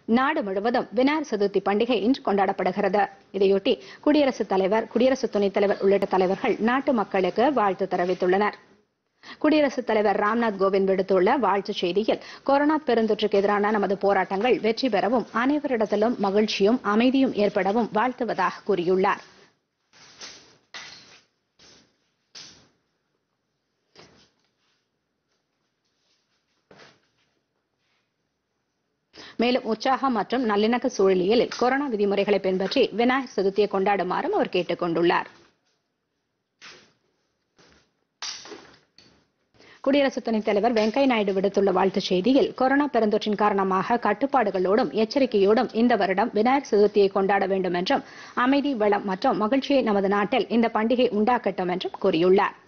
நாடு முழுவதும் விநாயகர் சதுர்த்தி பண்டிகை இன்று கொண்டாடப்படுகிறது இதையொட்டி குடியரசுத் தலைவர் குடியரசு துணைத் தலைவர் உள்ளிட்ட தலைவர்கள் நாட்டு மக்களுக்கு வாழ்த்து தெரிவித்துள்ளனர் குடியரசுத் தலைவர் ராம்நாத் கோவிந்த் விடுத்துள்ள வாழ்த்துச் செய்தியில் கொரோனா பெருந்தொற்றுக்கு எதிரான நமது போராட்டங்கள் வெற்றி பெறவும் அனைவரிடத்திலும் மகிழ்ச்சியும் அமைதியும் ஏற்படவும் வாழ்த்துவதாக கூறியுள்ளார் மேலும் உற்சாகம் மற்றும் நல்லிணக்க சூழலியலில் கொரோனா விதிமுறைகளை பின்பற்றி விநாயகர் சதுர்த்தியை கொண்டாடுமாறும் அவர் கேட்டுக் கொண்டுள்ளார் குடியரசு துணைத் தலைவர் வெங்கையா நாயுடு விடுத்துள்ள வாழ்த்துச் செய்தியில் கொரோனா பெருந்தொற்றின் காரணமாக கட்டுப்பாடுகளோடும் எச்சரிக்கையோடும் இந்த வருடம் விநாயகர் சதுர்த்தியை கொண்டாட வேண்டும் என்றும் அமைதி வளம் மற்றும் மகிழ்ச்சியை நமது நாட்டில் இந்த பண்டிகை உண்டாக்கட்டும் என்றும் கூறியுள்ளார்